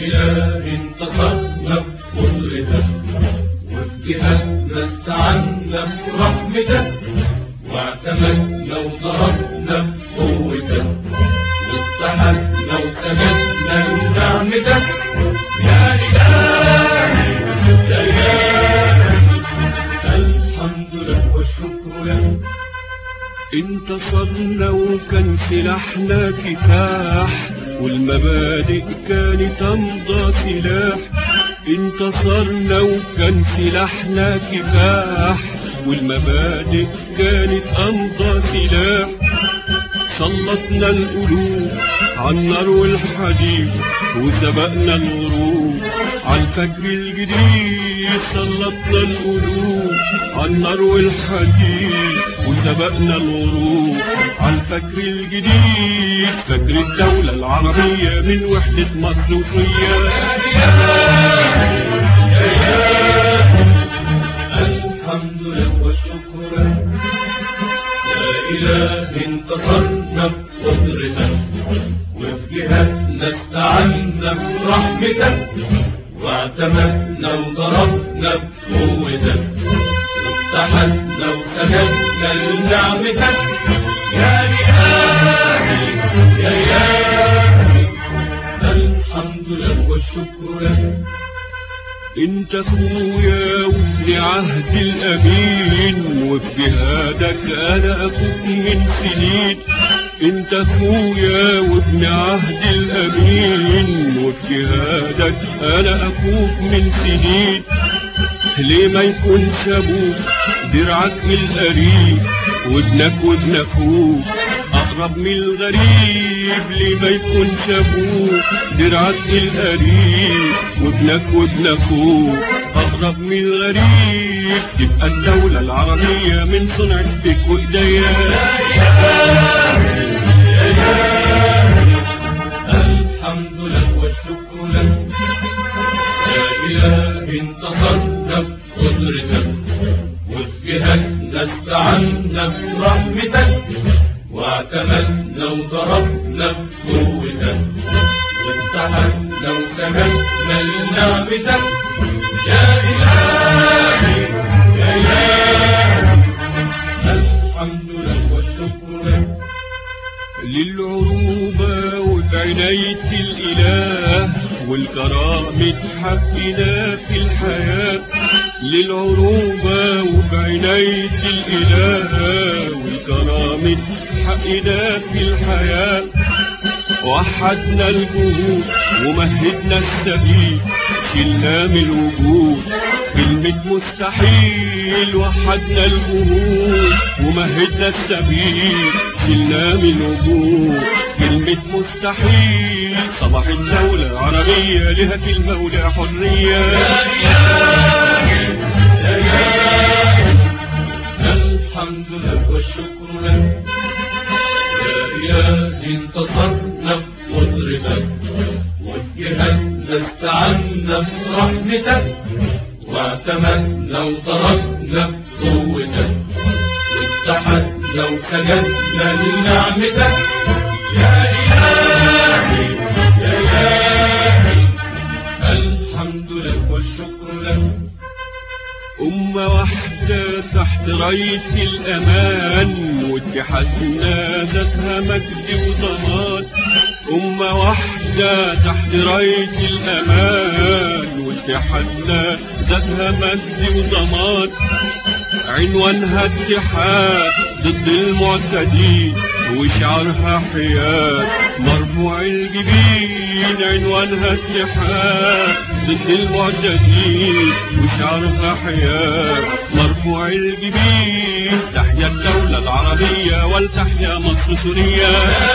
إله انتصرنا بقدرتك وفي جهادنا استعنا برحمتك واعتمدنا وضربنا بقوتك واتحدنا وسجدنا لنعمتك يا إلهي يا إلهي الحمد لك والشكر لك انتصرنا وكان سلاحنا كفاح والمبادئ كانت امضى سلاح انتصرنا وكان سلاحنا كفاح والمبادئ كانت امضى سلاح سلطنا القلوب عالنار والحديد وسبقنا الغروب عالفجر الجديد سلطنا القلوب عالنار والحديد وسبقنا الغروب عالفجر الجديد فجر الدولة العربية من وحدة مصر وسوريا الحمد لك والشكر لك يا إله انتصرنا بقدرتك وفي جهادنا استعنا برحمتك واعتمدنا وضربنا بقوتك واتحدنا وسجدنا لنعمتك يا إلهي يا إلهي الحمد لك والشكر لك انت اخويا وابن عهد الامين وفي جهادك انا اخوك من سنين انت اخويا وابن عهد الامين وفي جهادك انا اخوك من سنين ليه ما يكونش ابوك درعك القريب وابنك وابن اخوك اقرب من الغريب ليه ما يكونش ابوك درعك القريب وابنك وابن اخوك اقرب من الغريب تبقى الدولة العربية من صنع ايديك وايديا الحمد لك والشكر لك يا إله انتصرنا بقدرتك وفي جهادنا استعنا برحمتك واعتمدنا وضربنا بقوتك واتحدنا وسجدنا لنعمتك يا إلهي يا إلهي الحمد لك والشكر لك للعروبة وبعناية الإله والكرامة حقنا في الحياة للعروبة وبعناية الإله والكرامة حقنا في الحياة وحدنا الجهود ومهدنا السبيل شلنا من الوجود كلمة مستحيل وحدنا الجهود ومهدنا السبيل شلنا من الوجود كلمة مستحيل صباح الدولة العربية لها كلمة ولها حرية الحمد لك والشكر لك يا إله انتصرنا بقدرتك وفي جهادنا استعنا برحمتك واعتمدنا وضربنا بقوتك واتحدنا وسجدنا لنعمتك يا إلهي يا إلهي الحمد لك والشكر لك أمة واحدة تحت راية الأمان واتحادنا ذاتها مجد وضمان أمة واحدة تحت راية الأمان واتحادنا ذاتها مجد وضمان عنوانها اتحاد ضد المعتدين وشعارها حياد مرفوع الجبين عنوانها اتحاد ضد المعتدين وشعارها حياد مرفوع الجبين تحيا الدولة العربية ولتحيا مصر سوريا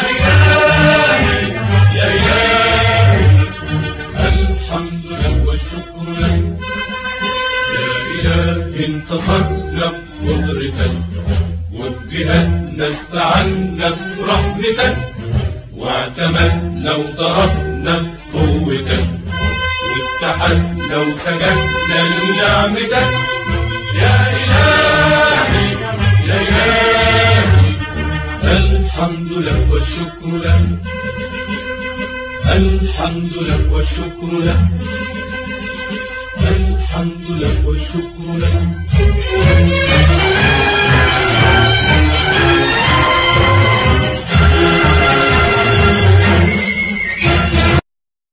يا إلهي الحمد لك والشكر لك يا إله انتصرنا بقدرتك وفي جهادنا استعنا برحمتك واعتمدنا وضربنا بقوتك واتحدنا وسجدنا لنعمتك يا إلهي يا إلهي الحمد لك والشكر لك الحمد لك والشكر لك الحمد لك والشكر لك